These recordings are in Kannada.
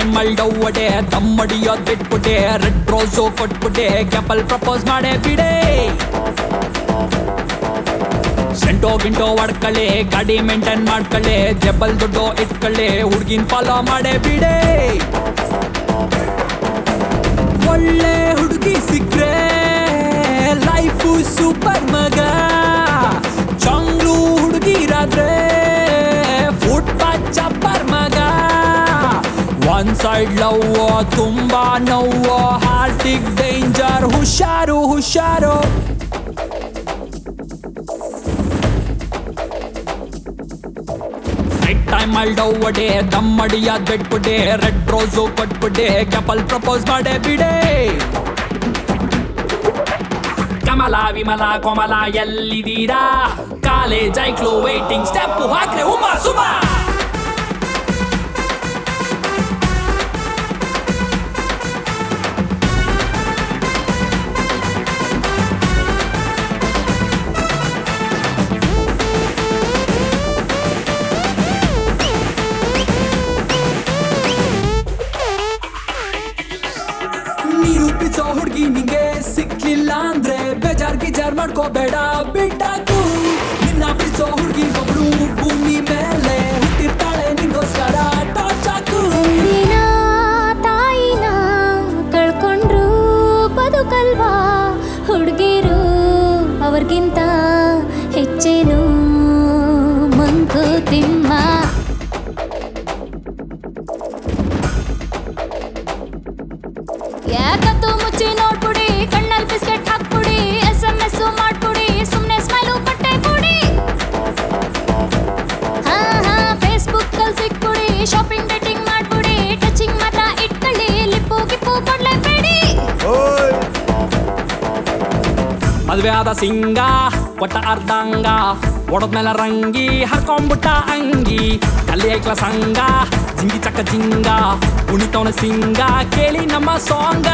ಟೈಮ್ ಅಲ್ಡವ್ವಡೆ ದಮ್ಮಡಿಯೋದ್ ಬಿಟ್ಬಿಟ್ಟೆ ರೆಡ್ ರೋಸು ಕೊಟ್ಬಿಟ್ಟೆ ಕ್ಯಾಪಲ್ ಪ್ರಪೋಸ್ ಮಾಡೇ ಬಿಡೆ ಸೆಂಟೋ ಗಿಂಟೋ ಹೊಡ್ಕೊಳ್ಳಿ ಗಾಡಿ ಮೇಂಟೈನ್ ಮಾಡ್ಕೊಳ್ಳಿ ಜಬ್ಬಲ್ ದುಡ್ಡು ಇಟ್ಕೊಳ್ಳಿ ಹುಡ್ಗಿನ್ ಫಾಲೋ ಮಾಡೇ ಬಿಡೆ ಒಳ್ಳೆ ಹುಡುಗಿ ಸಿಕ್ಕ್ರೆ ಲೈಫು ಸೂಪರ್ ಮಗ ಚಂಗ್ಲು ಹುಡುಗಿರಾದ್ರೆ ಫುಟ್ಪಾತ್ ಚಪ್ಪರ್ ಮಗ ಒನ್ ಸೈಡ್ ಲವ್ ತುಂಬಾ ನೋವು ಹಾರ್ಟಿಗ್ ಡೇಂಜರ್ ಹುಷಾರು ಹುಷಾರು ನೈಟ್ ಟೈಮ್ ಅಲ್ಡವ್ವಡೆ ದಮ್ಮಡಿಯಾದ್ ಬಿಟ್ಬಿಟ್ಟೆ ರೆಡ್ ರೋಸು ಕೊಟ್ಬಿಟ್ಟೆ ಕ್ಯಾಪಲ್ ಪ್ರಪೋಸ್ ಮಾಡೇ ಬಿಡೆ ಕಮಲ ವಿಮಲ ಕೋಮಲ ಎಲ್ಲಿದ್ದೀರಾ ಕಾಲೇಜ್ ಐಕ್ಲು ವೈಟಿಂಗ್ ಸ್ಟೆಪ್ ಹಾಕ್ರೆ ಉಮಾ ಸುಮಾ ನಿರೂಪಿಸೋ ಹುಡ್ಗಿ ನಿಂಗೆ ಸಿಕ್ಲಿಲ್ಲ ಅಂದ್ರೆ ಬೇಜಾರ್ ಗಿಜಾರ್ ಮಾಡ್ಕೋಬೇಡ ಬಿಟ್ಟಾಕು ನಿನ್ನ ಬಿಡಿಸೋ ಹುಡ್ಗಿ ಒಬ್ಳು ಭೂಮಿ ಮೇಲೆ ಹುಟ್ಟಿರ್ತಾಳೆ ನಿಂಗೋಸ್ಕರ ಟಾರ್ಚ್ ಹಾಕು ದಿನ ತಾಯಿನ ಕಳ್ಕೊಂಡ್ರು ಬದುಕಲ್ವಾ ಹುಡುಗಿರು ಅವ್ರಿಗಿಂತ ಹೆಚ್ಚೇನು ಮಂಕು ತಿಮ್ಮ ಯಾಕತ್ತು ಮುಚ್ಚಿ ನೋಡ್ಬಿಡಿ ಕಣ್ಣಲ್ಲಿ ಬಿಸ್ಕೆಟ್ ಹಾಕ್ಬಿಡಿ ಎಸ್ ಎಂ ಎಸ್ ಮಾಡ್ಬಿಡಿ ಸುಮ್ನೆ ಸ್ಮೈಲು ಬಟ್ಟೆ ಕೊಡಿ ಹಾ ಹಾ ಫೇಸ್ಬುಕ್ ಅಲ್ಲಿ ಸಿಕ್ಬಿಡಿ ಶಾಪಿಂಗ್ ಡೇಟಿಂಗ್ ಮಾಡ್ಬಿಡಿ ಟಚಿಂಗ್ ಮಾತ್ರ ಇಟ್ಕೊಳ್ಳಿ ಲಿಪ್ಪು ಗಿಪ್ಪು ಕೊಡ್ಲೇಬೇಡಿ ಮದ್ವೆ ಆದ ಸಿಂಗ ಕೊಟ್ಟ ಅರ್ಧಂಗ ಒಡದ್ಮೇಲೆ ರಂಗಿ ಹರ್ಕೊಂಡ್ಬಿಟ್ಟ ಅಂಗಿ ಅಲ್ಲಿ ಐಕ್ಲ ಸಂಗ ಜಿಂಗಿ ಚಕ್ಕ ಜಿಂಗ ಉಣಿತವನ ಸಿಂಗ ಕೇಳಿ ನಮ್ಮ ಸಾಂಗ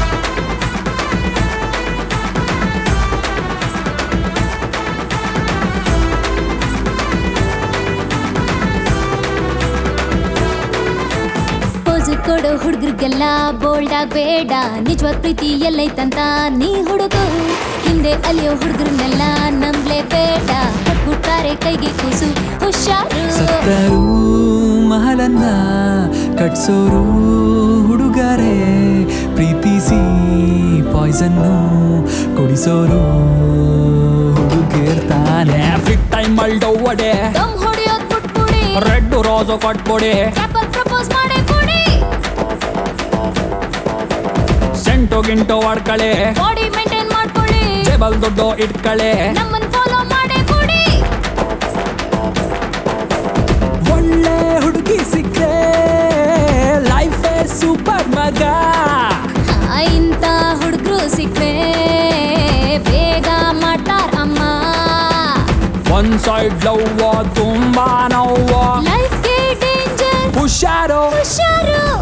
ಪೋಸು ಕೊಡೋ ಹುಡುಗರಿಗೆಲ್ಲ ಬೋಲ್ಡ್ ಆಗಬೇಡ ನಿಜವಾದ ಪ್ರೀತಿ ಎಲ್ಲೈತಂತ ನೀ ಹುಡುಗ ಹಿಂದೆ ಅಲಿಯೋ ಹುಡುಗರನ್ನೆಲ್ಲ ನಂಬ್ಲೇಬೇಡ ಕೊಟ್ಬಿಟ್ಟಾರೆ ಕೈಗೆ ಕೂಸು ಹುಷಾರು ಸತ್ತರೂ ಮಹಲನ್ನ ಕಟ್ಸೋರು ಹುಡುಗರೇ ಪ್ರೀತಿಸಿ ಪಾಯ್ಸನ್ನು ಕುಡಿಸೋರು ಹುಡುಗಿರ್ತಾನೆ ಫಿಟ್ ಟೈಮ್ ಅಲ್ಡವ್ವಡೆ ದಮ್ ಹೊಡಿಯೋದ್ ಬಿಟ್ಬಿಡಿ ರೆಡ್ ರೋಸು ಕೊಟ್ಬಿಡಿ ಕ್ಯಾಪಲ್ ಪ್ರಪೋಸ್ ಮಾಡೇ ಕೊಡಿ ಸೆಂಟು ಗಿಂಟು ಹೊಡ್ಕಳೆ ಬಾಡಿ ಮೇಂಟೈನ್ ಮಾಡ್ಕೊಳ್ಳಿ ಜೇಬಲ್ ದುಡ್ಡು ಇಟ್ಕಳೆ ನಮ್ಮನ್ ಫಾಲೋ ಮಾಡೇ ಕೊಡಿ ಒಳ್ಳೆ ಹುಡುಗಿ ಸಿಕ್ಕ್ರೆ ಲೈಫೇ ಸೂಪರ್ ಮಗ ಆ, ಇಂಥ ಹುಡುಗರು ಸಿಕ್ಕ್ರೆ ಬೇಗ ಮಾಡ್ತಾರ ಅಮ್ಮ ಒಂದ್ ಸೈಡ್ ಲವ್ ತುಂಬಾ ನೋವು ಲೈಫ್ಗೆ ಡೇಂಜರ್ ಹುಷಾರು ಹುಷಾರು